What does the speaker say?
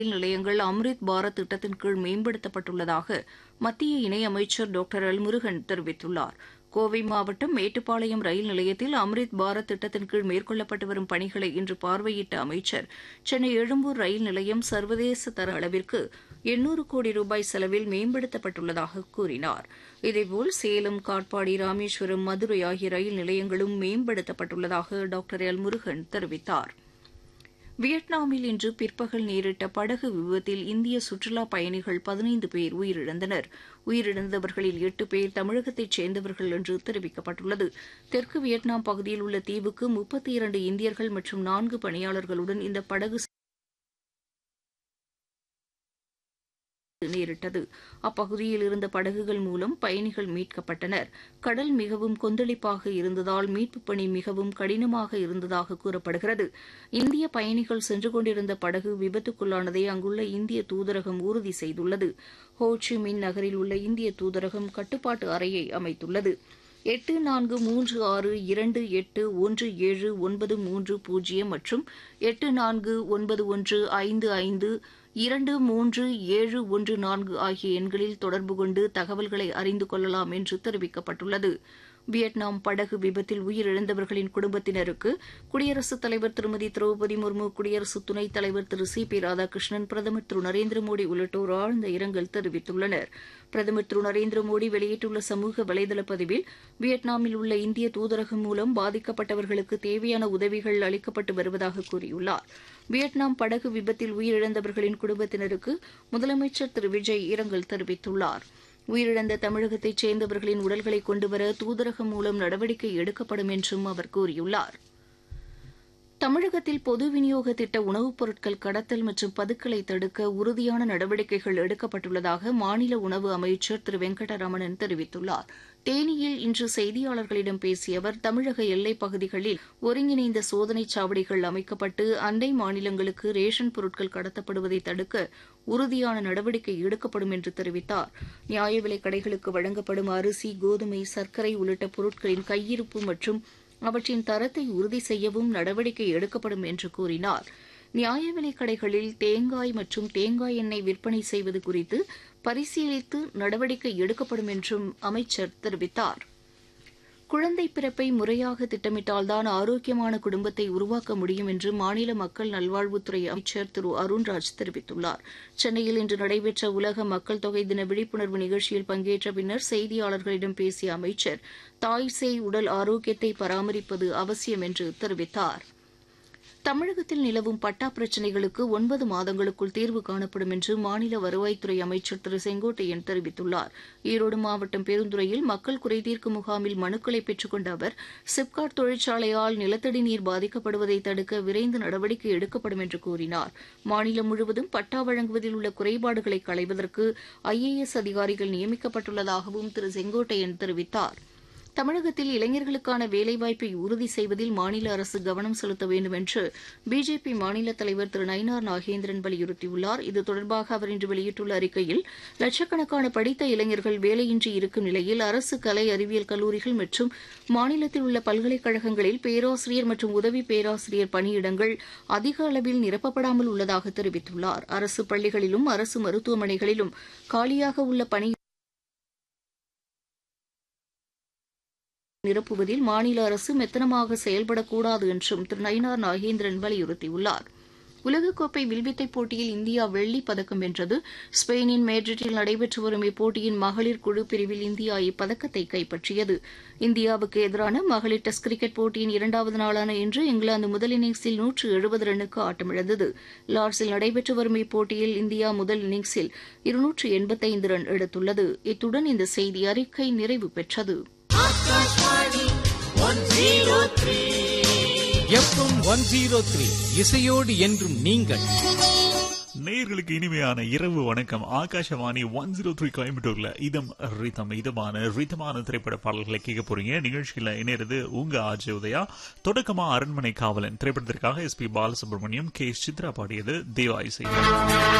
ரயில் நிலையங்கள் அம்ரித் பாரத் திட்டத்தின் கீழ் மேம்படுத்தப்பட்டுள்ளதாக மத்திய இணையமைச்சர் டாக்டர் எல் முருகன் தெரிவித்துள்ளார் கோவை மாவட்டம் மேட்டுப்பாளையம் ரயில் நிலையத்தில் அம்ரித் பாரத் திட்டத்தின் கீழ் மேற்கொள்ளப்பட்டு வரும் பணிகளை இன்று பார்வையிட்ட அமைச்சர் சென்னை எழும்பூர் ரயில் நிலையம் சர்வதேச தர அளவிற்கு எண்ணூறு கோடி ரூபாய் செலவில் மேம்படுத்தப்பட்டுள்ளதாக கூறினார் இதேபோல் சேலம் காட்பாடி ராமேஸ்வரம் மதுரை ஆகிய ரயில் நிலையங்களும் மேம்படுத்தப்பட்டுள்ளதாக டாக்டர் எல் முருகன் தெரிவித்தார் வியட்நாமில் இன்று பிற்பகல் நேரிட்ட படகு விபத்தில் இந்திய சுற்றுலாப் பயணிகள் பதினைந்து பேர் உயிரிழந்தனர் உயிரிழந்தவர்களில் எட்டு பேர் தமிழகத்தைச் சேர்ந்தவர்கள் என்று தெரிவிக்கப்பட்டுள்ளது தெற்கு வியட்நாம் பகுதியில் உள்ள தீவுக்கு முப்பத்தி இரண்டு இந்தியர்கள் மற்றும் நான்கு பணியாளர்களுடன் இந்த படகு நேரிட்டது அப்பகுதியில் இருந்த படகுகள் மூலம் பயணிகள் மீட்கப்பட்டனர் கடல் மிகவும் கொந்தளிப்பாக இருந்ததால் மீட்புப் பணி மிகவும் கடினமாக இருந்ததாக கூறப்படுகிறது இந்திய பயணிகள் சென்று கொண்டிருந்த படகு விபத்துக்குள்ளானதை அங்குள்ள இந்திய தூதரகம் உறுதி செய்துள்ளது ஹோச்சி மின் நகரில் உள்ள இந்திய தூதரகம் கட்டுப்பாட்டு அறையை அமைத்துள்ளது எட்டு நான்கு மூன்று ஆறு இரண்டு எட்டு ஒன்று ஏழு ஒன்பது மூன்று பூஜ்ஜியம் மற்றும் எட்டு நான்கு ஒன்பது ஒன்று ஐந்து ஐந்து இரண்டு மூன்று ஏழு ஒன்று நான்கு ஆகிய எண்களில் தொடர்பு கொண்டு தகவல்களை அறிந்து கொள்ளலாம் என்று தெரிவிக்கப்பட்டுள்ளது வியட்நாம் படகு விபத்தில் உயிரிழந்தவர்களின் குடும்பத்தினருக்கு குடியரசுத் தலைவர் திருமதி திரௌபதி முர்மு குடியரசு துணைத் தலைவர் திரு சி பி ராதாகிருஷ்ணன் பிரதமர் திரு நரேந்திர மோடி உள்ளிட்டோர் ஆழ்ந்த இரங்கல் தெரிவித்துள்ளனர் பிரதமர் திரு நரேந்திர மோடி வெளியிட்டுள்ள சமூக வலைதள பதிவில் வியட்நாமில் உள்ள இந்திய தூதரகம் மூலம் பாதிக்கப்பட்டவர்களுக்கு தேவையான உதவிகள் அளிக்கப்பட்டு வருவதாக கூறியுள்ளார் வியட்நாம் படகு விபத்தில் உயிரிழந்தவர்களின் குடும்பத்தினருக்கு முதலமைச்சர் திரு விஜய் இரங்கல் தெரிவித்துள்ளார் உயிரிழந்த தமிழகத்தைச் சேர்ந்தவர்களின் உடல்களை கொண்டுவர தூதரகம் மூலம் நடவடிக்கை எடுக்கப்படும் என்றும் அவர் கூறியுள்ளார் தமிழகத்தில் பொது விநியோக திட்ட உணவுப் பொருட்கள் கடத்தல் மற்றும் பதுக்கலை தடுக்க உறுதியான நடவடிக்கைகள் எடுக்கப்பட்டுள்ளதாக மாநில உணவு அமைச்சர் திரு வெங்கடரமணன் தெரிவித்துள்ளார் தேனியில் இன்று செய்தியாளர்களிடம் பேசிய அவர் தமிழக எல்லைப் பகுதிகளில் ஒருங்கிணைந்த சோதனைச் சாவடிகள் அமைக்கப்பட்டு அண்டை மாநிலங்களுக்கு ரேஷன் பொருட்கள் கடத்தப்படுவதை தடுக்க உறுதியான நடவடிக்கை எடுக்கப்படும் என்று தெரிவித்தார் நியாய விலைக் கடைகளுக்கு வழங்கப்படும் அரிசி கோதுமை சர்க்கரை உள்ளிட்ட பொருட்களின் கையிருப்பு மற்றும் அவற்றின் தரத்தை உறுதி செய்யவும் நடவடிக்கை எடுக்கப்படும் என்று கூறினார் நியாய விலைக் கடைகளில் தேங்காய் மற்றும் தேங்காய் எண்ணெய் விற்பனை செய்வது குறித்து பரிசீலித்து நடவடிக்கை எடுக்கப்படும் என்றும் அமைச்சர் தெரிவித்தார் குழந்தை பிறப்பை முறையாக திட்டமிட்டால்தான் ஆரோக்கியமான குடும்பத்தை உருவாக்க முடியும் என்று மாநில மக்கள் நல்வாழ்வுத்துறை அமைச்சர் திரு அருண்ராஜ் தெரிவித்துள்ளார் சென்னையில் இன்று நடைபெற்ற உலக மக்கள் தொகை தின விழிப்புணர்வு நிகழ்ச்சியில் பங்கேற்ற பின்னர் செய்தியாளர்களிடம் பேசிய அமைச்சர் தாய் சேய் உடல் ஆரோக்கியத்தை பராமரிப்பது அவசியம் என்று தெரிவித்தார் தமிழகத்தில் நிலவும் பட்டா பிரச்சினைகளுக்கு ஒன்பது மாதங்களுக்குள் தீர்வு காணப்படும் என்று மாநில வருவாய்த்துறை அமைச்சர் திரு செங்கோட்டையன் தெரிவித்துள்ளார் ஈரோடு மாவட்டம் பெருந்துறையில் மக்கள் குறைதீர்க்கும் முகாமில் மனுக்களை பெற்றுக்கொண்ட அவர் சிப்காட் தொழிற்சாலையால் நிலத்தடி நீர் பாதிக்கப்படுவதை தடுக்க விரைந்து நடவடிக்கை எடுக்கப்படும் என்று கூறினார் மாநிலம் முழுவதும் பட்டா வழங்குவதில் உள்ள குறைபாடுகளை களைவதற்கு ஐஏஎஸ் அதிகாரிகள் நியமிக்கப்பட்டுள்ளதாகவும் திரு செங்கோட்டையன் தெரிவித்தாா் தமிழகத்தில் இளைஞர்களுக்கான வேலைவாய்ப்பை உறுதி செய்வதில் மாநில அரசு கவனம் செலுத்த வேண்டும் என்று பிஜேபி மாநில தலைவர் திரு நயினார் நாகேந்திரன் வலியுறுத்தியுள்ளார் இது தொடர்பாக அவர் இன்று வெளியிட்டுள்ள அறிக்கையில் லட்சக்கணக்கான படித்த இளைஞர்கள் வேலையின்றி இருக்கும் நிலையில் அரசு கலை அறிவியல் கல்லூரிகள் மற்றும் மாநிலத்தில் உள்ள பல்கலைக்கழகங்களில் பேராசிரியர் மற்றும் உதவி பேராசிரியர் பணியிடங்கள் அதிக அளவில் நிரப்பப்படாமல் உள்ளதாக தெரிவித்துள்ளார் அரசு பள்ளிகளிலும் அரசு மருத்துவமனைகளிலும் காலியாக உள்ள பணி நிரப்புவதில் மாநில அரசு மெத்தனமாக செயல்படக்கூடாது என்றும் திரு நயினார் நாகேந்திரன் வலியுறுத்தியுள்ளார் உலகக்கோப்பை வில்வித்தை போட்டியில் இந்தியா வெள்ளிப் பதக்கம் வென்றது ஸ்பெயினின் மேட்ரிட்டில் நடைபெற்று வரும் இப்போட்டியின் மகளிர் குழு பிரிவில் இந்தியா இப்பதக்கத்தை கைப்பற்றியது இந்தியாவுக்கு எதிரான மகளிர் டெஸ்ட் கிரிக்கெட் போட்டியின் இரண்டாவது நாளான இன்று இங்கிலாந்து முதல் இன்னிங்ஸில் நூற்று எழுபது ரன்னுக்கு ஆட்டமிழந்தது லார்ட்ஸில் நடைபெற்று வரும் இப்போட்டியில் இந்தியா முதல் இன்னிங்ஸில் இருநூற்று எண்பத்தைந்து ரன் எடுத்துள்ளது இத்துடன் இந்த செய்தி அறிக்கை நிறைவு பெற்றது எஃப்எம் ஒன் ஜீரோ த்ரீ இசையோடு என்றும் நீங்கள் நேர்களுக்கு இனிமையான இரவு வணக்கம் ஆகாஷவாணி ஒன் ஜீரோ த்ரீ கோயம்புத்தூர்ல இதம் ரிதம் இதமான ரிதமான திரைப்பட பாடல்களை கேட்க போறீங்க நிகழ்ச்சியில இணையது உங்க ஆஜய் உதயா தொடக்கமா அரண்மனை காவலன் திரைப்படத்திற்காக S P Balasubrahmanyam K Chithra பாடியது தேவா இசை